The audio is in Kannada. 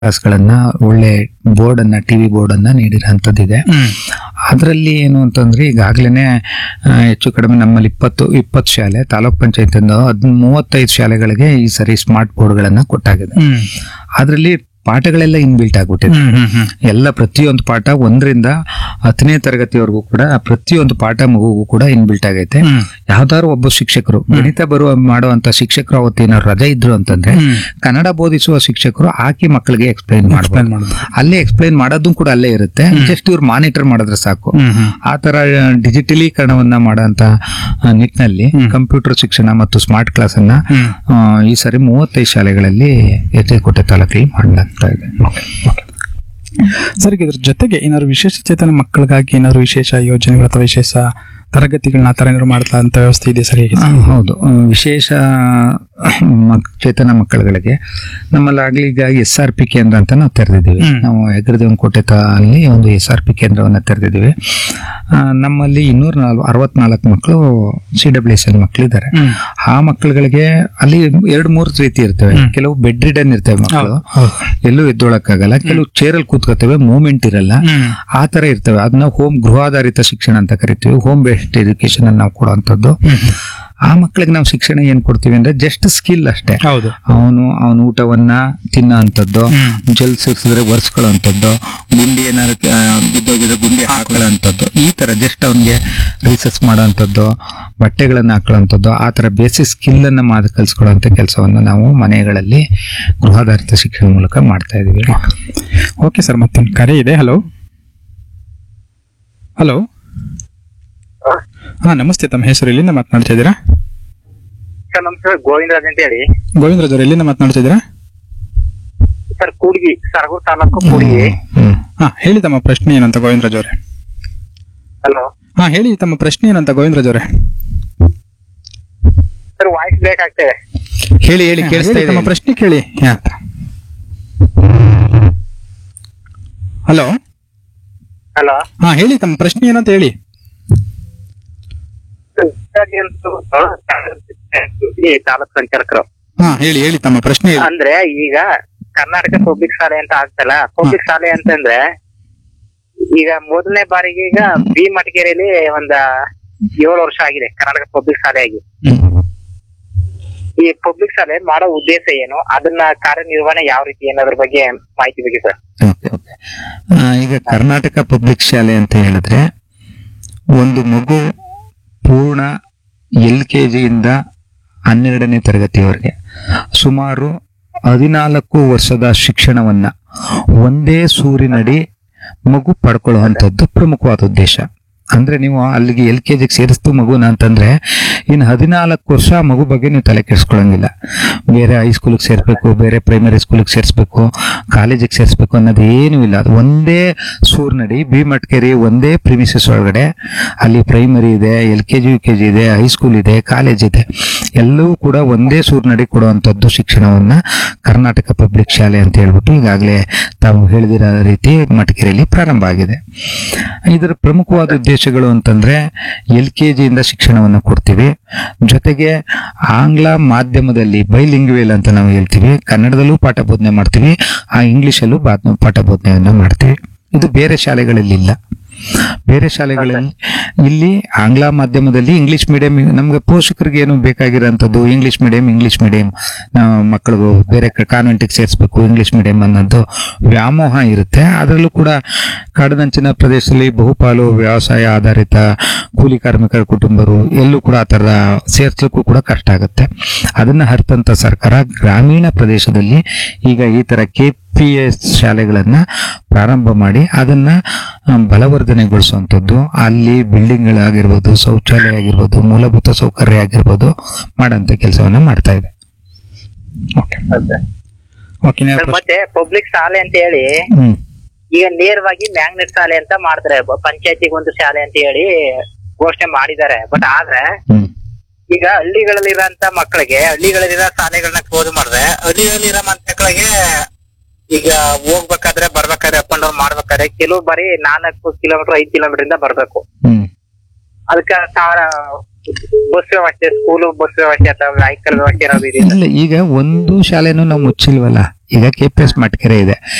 ಕ್ಲಾಸ್ಗಳನ್ನ ಒಳ್ಳೆ ಬೋರ್ಡ್ ಅನ್ನ ಟಿವಿ ಬೋರ್ಡ್ ಅನ್ನ ನೀಡಿರೋಂಥದ್ದಿದೆ ಅದರಲ್ಲಿ ಏನು ಅಂತಂದ್ರೆ ಈಗಾಗಲೇ ಹೆಚ್ಚು ಕಡಿಮೆ ನಮ್ಮಲ್ಲಿ ಇಪ್ಪತ್ತು ಇಪ್ಪತ್ತು ಶಾಲೆ ತಾಲೂಕ್ ಪಂಚಾಯತ್ ಹದ್ ಮೂವತ್ತೈದು ಶಾಲೆಗಳಿಗೆ ಈ ಸರಿ ಸ್ಮಾರ್ಟ್ ಬೋರ್ಡ್ಗಳನ್ನ ಕೊಟ್ಟಾಗಿದೆ ಅದರಲ್ಲಿ ಪಾಠಗಳೆಲ್ಲ ಇನ್ಬಿಲ್ಟ್ ಆಗ್ಬಿಟ್ಟಿದೆ ಎಲ್ಲ ಪ್ರತಿಯೊಂದು ಪಾಠ ಒಂದರಿಂದ ಹತ್ತನೇ ತರಗತಿವರೆಗೂ ಕೂಡ ಪ್ರತಿಯೊಂದು ಪಾಠ ಮಗುಗೂ ಕೂಡ ಇನ್ಬಿಲ್ಟ್ ಆಗೈತೆ ಯಾವ್ದಾದ್ರು ಒಬ್ಬ ಶಿಕ್ಷಕರು ಗಣಿತ ಬರುವ ಮಾಡುವಂತ ಶಿಕ್ಷಕರು ಅವತ್ತೇನಾದ್ರು ರಜೆ ಇದ್ರು ಅಂತಂದ್ರೆ ಕನ್ನಡ ಬೋಧಿಸುವ ಶಿಕ್ಷಕರು ಹಾಕಿ ಮಕ್ಕಳಿಗೆ ಎಕ್ಸ್ಪ್ಲೈನ್ ಮಾಡ್ಬೋದು ಅಲ್ಲೇ ಎಕ್ಸ್ಪ್ಲೈನ್ ಮಾಡೋದು ಕೂಡ ಅಲ್ಲೇ ಇರುತ್ತೆ ಜಸ್ಟ್ ಇವ್ರು ಮಾನಿಟರ್ ಮಾಡಿದ್ರೆ ಸಾಕು ಆ ತರ ಡಿಜಿಟಲೀಕರಣವನ್ನ ಮಾಡೋಂತ ಆ, ನಿಟ್ಟಿನಲ್ಲಿ ಕಂಪ್ಯೂಟರ್ ಶಿಕ್ಷಣ ಮತ್ತು ಸ್ಮಾರ್ಟ್ ಕ್ಲಾಸ್ ಅನ್ನ ಆ, ಈ ಸರಿ ಮೂವತ್ತೈದು ಶಾಲೆಗಳಲ್ಲಿ ಎಚ್ಚರಿಕೋಟೆ ತಾಲೂಕಲ್ಲಿ ಮಾಡಲಾಗ್ತಾ ಇದೆ ಸರ್ ಇದ್ರ ಜೊತೆಗೆ ಏನಾದ್ರು ವಿಶೇಷ ಚೇತನ ಮಕ್ಕಳಿಗಾಗಿ ಏನಾದ್ರು ವಿಶೇಷ ಯೋಜನೆಗಳು ಅಥವಾ ವಿಶೇಷ ತರಗತಿಗಳನ್ನ ಆ ಥರ ಏನಾದ್ರು ಮಾಡ್ತಾ ಅಂತ ವ್ಯವಸ್ಥೆ ಇದೆ ಸರ್ ಹೇಗೆ ಆ, ಹೌದು ಆ, ವಿಶೇಷ ಮಕ್ ಚೇತನ ಮಕ್ಕಳುಗಳಿಗೆ ನಮ್ಮಲ್ಲಿ ಆಗ್ಲಿ ಈಗ ಎಸ್ ಆರ್ ಪಿ ಕೇಂದ್ರ ಅಂತ ನಾವು ತೆರೆದಿದ್ದೀವಿ ಹ್ಮ್. ನಾವು ಹೆಗ್ರದೇವನಕೋಟೆ ಅಲ್ಲಿ ಒಂದು ಎಸ್ ಆರ್ ಪಿ ಕೇಂದ್ರವನ್ನು ತೆರೆದಿದ್ದೀವಿ ಆ, ನಮ್ಮಲ್ಲಿ ಇನ್ನೂರ ನಾಲ್ಕು ಅರವತ್ನಾಲ್ಕು ಮಕ್ಕಳು ಸಿ ಡಬ್ಲ್ಯೂ ಎಸ್ ಎಲ್ ಮಕ್ಕಳಿದ್ದಾರೆ ಆ ಮಕ್ಕಳುಗಳಿಗೆ ಅಲ್ಲಿ ಎರಡು ಮೂರು ರೀತಿ ಇರ್ತವೆ ಕೆಲವು ಬೆಡ್ ರಿಡನ್ ಇರ್ತವೆ ಮಕ್ಕಳು ಎಲ್ಲೂ ಎದ್ದೊಳಕ್ಕಾಗಲ್ಲ ಕೆಲವು ಚೇರಲ್ಲಿ ಕೂತ್ಕೋತವೆ ಮೂವ್ಮೆಂಟ್ ಇರಲ್ಲ ಆ ತರ ಇರ್ತವೆ ಅದನ್ನ ಹೋಮ್ ಗೃಹಾಧಾರಿತ ಶಿಕ್ಷಣ ಅಂತ ಕರಿತೀವಿ ಹೋಮ್ ಬೇಸ್ಡ್ ಎಜುಕೇಶನ್ ಅನ್ನು ನಾವು ಕೊಡುವಂಥದ್ದು ಆ ಮಕ್ಕಳಿಗೆ ನಾವು ಶಿಕ್ಷಣ ಏನ್ ಕೊಡ್ತೀವಿ ಅಂದ್ರೆ ಜಸ್ಟ್ ಸ್ಕಿಲ್ ಅಷ್ಟೇ ಹೌದು ಅವನು ಅವನ ಊಟವನ್ನ ತಿನ್ನೋ ಅಂಥದ್ದು ಜಲ್ ಸಿಕ್ಸಿದ್ರೆ ಒರೆಸ್ಕೊಳ್ಳೋಂಥದ್ದು ಗುಂಡಿ ಏನಾದ್ರು ಆ, ಬಿದ್ದೋಗಿದ್ರೆ ಗುಂಡಿ ಹಾಕೊಳ್ಳೋಂಥದ್ದು ಈ ತರ ಜಸ್ಟ್ ಅವನಿಗೆ ರಿಸರ್ಚ್ ಮಾಡೋಂಥದ್ದು ಬಟ್ಟೆಗಳನ್ನ ಹಾಕೊಳ್ಳೋಂಥದ್ದು ಆ ತರ ಬೇಸಿಕ್ ಸ್ಕಿಲ್ ಅನ್ನ ಮಾತು ಕಲಿಸ್ಕೊಳ್ಳೋಂಥ ಕೆಲಸವನ್ನು ನಾವು ಮನೆಗಳಲ್ಲಿ ಗೃಹಾಧಾರಿತ ಶಿಕ್ಷಣ ಮೂಲಕ ಮಾಡ್ತಾ ಇದೀವಿ ಓಕೆ ಸರ್ ಮತ್ತೊಂದು ಕರೆ ಇದೆ ಹಲೋ ಹಲೋ ಹಾ ನಮಸ್ತೆ ತಮ್ಮ ಹೆಸರು ಎಲ್ಲಿಂದ ಮಾತನಾಡ್ತಾ ಇದ್ದೀರಾ ಸರ್ ನಮಸ್ಕಾರ ಗೋವಿಂದರಾಜ್ ಅಂತ ಹೇಳಿ ಗೋವಿಂದರಾಜ್ ಅವ್ರು ಎಲ್ಲಿಂದ ಮಾತನಾಡ್ತಾ ಇದ್ದೀರಾ ಸರ್ ಕೂಡ್ಗಿ ಸರಗೂರು ತಾಲೂಕು ಕೂಡ್ಗಿ ಹ್ಮ್ ಹಾ ಹೇಳಿ ತಮ್ಮ ಪ್ರಶ್ನೆ ಏನಂತ ಗೋವಿಂದರಾಜ್ ಅವರೇ ಹಲೋ ಹಾ ಹೇಳಿ ತಮ್ಮ ಪ್ರಶ್ನೆ ಏನಂತ ಗೋವಿಂದರಾಜ್ ಅವರೇ ಸರ್ ವಾಯ್ಸ್ ಬ್ರೇಕ್ ಆಗ್ತದೆ ಹೇಳಿ ಹೇಳಿ ಕೇಳಿಸ್ತಾ ಹೇಳಿ, ಇದೆ ತಮ್ಮ ಪ್ರಶ್ನೆ ಕೇಳಿ ಹಲೋ ಹಲೋ ಹಾ ಹೇಳಿ ತಮ್ಮ ಪ್ರಶ್ನೆ ಏನಂತ ಹೇಳಿ ಈ ತಾಲೂಕ್ ಸಂಚಾಲಕರು ಹಾ ಹೇಳಿ ಹೇಳಿ ತಮ್ಮ ಪ್ರಶ್ನೆ ಹೇಳಿ ಅಂದ್ರೆ ಈಗ ಕರ್ನಾಟಕ ಪಬ್ಲಿಕ್ ಶಾಲೆ ಅಂತ ಆಗ್ತಲ್ಲ ಪಬ್ಲಿಕ್ ಶಾಲೆ ಅಂತಂದ್ರೆ ಈಗ ಮೊದಲನೇ ಬಾರಿಗೆ ಈಗ ಬಿ ಮಟಗೇರಿಯಲ್ಲಿ ಒಂದ ಏಳು ವರ್ಷ ಆಗಿದೆ ಕರ್ನಾಟಕ ಪಬ್ಲಿಕ್ ಶಾಲೆಯಾಗಿ ಈ ಪಬ್ಲಿಕ್ ಶಾಲೆ ಮಾಡೋ ಉದ್ದೇಶ ಏನು ಅದನ್ನ ಕಾರ್ಯನಿರ್ವಹಣೆ ಯಾವ ರೀತಿ ಅನ್ನೋದ್ರ ಬಗ್ಗೆ ಮಾಹಿತಿ ಬಗ್ಗೆ ಸರ್ ಓಕೆ ಓಕೆ ಆ, ಈಗ ಕರ್ನಾಟಕ ಪಬ್ಲಿಕ್ ಶಾಲೆ ಅಂತ ಹೇಳಿದ್ರೆ ಒಂದು ಮಗು ಪೂರ್ಣ ಎಲ್ ಕೆ ಜಿಯಿಂದ ಹನ್ನೆರಡನೇ ತರಗತಿಯವರೆಗೆ ಸುಮಾರು ಹದಿನಾಲ್ಕು ವರ್ಷದ ಶಿಕ್ಷಣವನ್ನ ಒಂದೇ ಸೂರಿನಡಿ ಮಗು ಪಡ್ಕೊಳ್ಳುವಂಥದ್ದು ಪ್ರಮುಖವಾದ ಉದ್ದೇಶ ಅಂದ್ರೆ ನೀವು ಅಲ್ಲಿಗೆ ಎಲ್ ಕೆ ಜಿಗೆ ಸೇರಿಸ್ತು ಮಗುನ ಅಂತಂದ್ರೆ ಇನ್ನು ಹದಿನಾಲ್ಕು ವರ್ಷ ಆ ಮಗು ಬಗ್ಗೆ ನೀವು ತಲೆ ಕೆಡಿಸ್ಕೊಳಂಗಿಲ್ಲ ಬೇರೆ ಹೈಸ್ಕೂಲಿಗೆ ಸೇರಿಸ್ಬೇಕು ಬೇರೆ ಪ್ರೈಮರಿ ಸ್ಕೂಲಿಗೆ ಸೇರಿಸ್ಬೇಕು ಕಾಲೇಜಿಗೆ ಸೇರಿಸ್ಬೇಕು ಅನ್ನೋದು ಏನೂ ಇಲ್ಲ ಅದು ಒಂದೇ ಸೂರ್ನಡಿ ಬಿ ಮಟ್ಕೇರಿ ಒಂದೇ ಪ್ರಿಮಿಸಸ್ ಒಳಗಡೆ ಅಲ್ಲಿ ಪ್ರೈಮರಿ ಇದೆ L K G U K G ಇದೆ ಹೈಸ್ಕೂಲ್ ಇದೆ ಕಾಲೇಜ್ ಇದೆ ಎಲ್ಲವೂ ಕೂಡ ಒಂದೇ ಸೂರ್ನಡಿ ಕೊಡುವಂಥದ್ದು ಶಿಕ್ಷಣವನ್ನ ಕರ್ನಾಟಕ ಪಬ್ಲಿಕ್ ಶಾಲೆ ಅಂತ ಹೇಳ್ಬಿಟ್ಟು ಈಗಾಗಲೇ ತಾವು ಹೇಳಿದಿರೋ ರೀತಿ ಮಟಕೇರಿಯಲ್ಲಿ ಪ್ರಾರಂಭ ಆಗಿದೆ ಇದರ ಪ್ರಮುಖವಾದ ಉದ್ದೇಶಗಳು ಅಂತಂದ್ರೆ ಎಲ್ ಕೆ ಜಿಯಿಂದ ಶಿಕ್ಷಣವನ್ನು ಕೊಡ್ತೀವಿ ಜೊತೆಗೆ ಆಂಗ್ಲ ಮಾಧ್ಯಮದಲ್ಲಿ ಬೈಲಿಂಗ್ವೇಲ್ ಅಂತ ನಾವು ಹೇಳ್ತೀವಿ ಕನ್ನಡದಲ್ಲೂ ಪಾಠ ಬೋಧನೆ ಮಾಡ್ತೀವಿ ಆ ಇಂಗ್ಲಿಷಲ್ಲೂ ಬಾ- ಪಾಠ ಬೋಧನೆಯನ್ನ ಮಾಡ್ತೀವಿ ಇದು ಬೇರೆ ಶಾಲೆಗಳಲ್ಲಿ ಇಲ್ಲ ಬೇರೆ ಶಾಲೆಗಳಲ್ಲಿ ಇಲ್ಲಿ ಆಂಗ್ಲ ಮಾಧ್ಯಮದಲ್ಲಿ ಇಂಗ್ಲಿಷ್ ಮೀಡಿಯಂ ನಮ್ಗೆ ಪೋಷಕರಿಗೆ ಏನು ಬೇಕಾಗಿರೋಂಥದ್ದು ಇಂಗ್ಲಿಷ್ ಮೀಡಿಯಂ ಇಂಗ್ಲಿಷ್ ಮೀಡಿಯಂ ಮಕ್ಕಳಿಗೂ ಬೇರೆ ಕಾನ್ವೆಂಟಿಗೆ ಸೇರಿಸ್ಬೇಕು ಇಂಗ್ಲಿಷ್ ಮೀಡಿಯಂ ಅನ್ನೋದು ವ್ಯಾಮೋಹ ಇರುತ್ತೆ ಅದರಲ್ಲೂ ಕೂಡ ಕಾಡಿನಂಚಿನ ಪ್ರದೇಶದಲ್ಲಿ ಬಹುಪಾಲು ವ್ಯವಸಾಯ ಆಧಾರಿತ ಕೂಲಿ ಕಾರ್ಮಿಕರ ಕುಟುಂಬರು ಎಲ್ಲೂ ಕೂಡ ಆ ಥರ ಸೇರ್ಸ್ಲಿಕ್ಕೂ ಕೂಡ ಕಷ್ಟ ಆಗುತ್ತೆ ಅದನ್ನ ಹರಿತಂತ ಸರ್ಕಾರ ಗ್ರಾಮೀಣ ಪ್ರದೇಶದಲ್ಲಿ ಈಗ ಈ ತರ ಕೆ ಪಿ ಎಸ್ ಶಾಲೆಗಳನ್ನ ಪ್ರಾರಂಭ ಮಾಡಿ ಅದನ್ನ ಆ, ಬಲವರ್ಧನೆಗೊಳಿಸುವಂಥದ್ದು ಅಲ್ಲಿ ಬಿಲ್ಡಿಂಗ್ಗಳಾಗಿರ್ಬೋದು ಶೌಚಾಲಯ ಆಗಿರ್ಬೋದು ಮೂಲಭೂತ ಸೌಕರ್ಯ ಆಗಿರ್ಬೋದು ಮಾಡೋಂಥ ಕೆಲಸವನ್ನ ಮಾಡ್ತಾ ಇದೆ ಓಕೆ ಓಕೆ ಸರ್, ಮತ್ತೆ ಪಬ್ಲಿಕ್ ಶಾಲೆ ಅಂತ ಹೇಳಿ ಹ್ಮ್ ಈಗ ನೇರವಾಗಿ ಮ್ಯಾಗ್ನೆಟ್ ಶಾಲೆ ಅಂತ ಮಾಡ್ತಾರೆ ಪಂಚಾಯತಿಗೆ ಒಂದು ಶಾಲೆ ಅಂತ ಹೇಳಿ ಘೋಷಣೆ ಮಾಡಿದ್ದಾರೆ ಬಟ್ ಆದ್ರೆ ಹ್ಮ್ ಈಗ ಹಳ್ಳಿಗಳಲ್ಲಿರೋಂತ ಮಕ್ಕಳಿಗೆ ಹಳ್ಳಿಗಳಲ್ಲಿರೋ ಶಾಲೆಗಳನ್ನ ಕ್ಲೋಸ್ ಮಾಡಿದ್ರೆ ಹಳ್ಳಿಗಳಲ್ಲಿರೋ ಮಕ್ಕಳಿಗೆ ಈಗ ಹೋಗ್ಬೇಕಾದ್ರೆ ಬರ್ಬೇಕಾದ್ರೆ ಅಪ್ ಅಂಡ್ ಡೌನ್ ಮಾಡ್ಬೇಕಾದ್ರೆ ಕೆಲವು ಬಾರಿ ನಾಲ್ಕು ಕಿಲೋಮೀಟರ್ ಐದು ಕಿಲೋಮೀಟರ್ ಇಂದ ಬರ್ಬೇಕು ಹ್ಮ್ ಅದಕ್ಕೆ ಬಸ್ ವ್ಯವಸ್ಥೆ ಸ್ಕೂಲು ಬಸ್ ವ್ಯವಸ್ಥೆ ಅಥವಾ ವೆಹಿಕಲ್ ವ್ಯವಸ್ಥೆ ಏನಾದ್ರು ಇದೆಯಾ ಇಲ್ಲ ಈಗ ಒಂದು ಶಾಲೆನೂ ನಾವು ಮುಚ್ಚಿಲ್ವಲ್ಲ ಈಗ ಕೆ ಪಿ ಎಸ್ ಮಟ್ಕೆರೆ ಇದೆ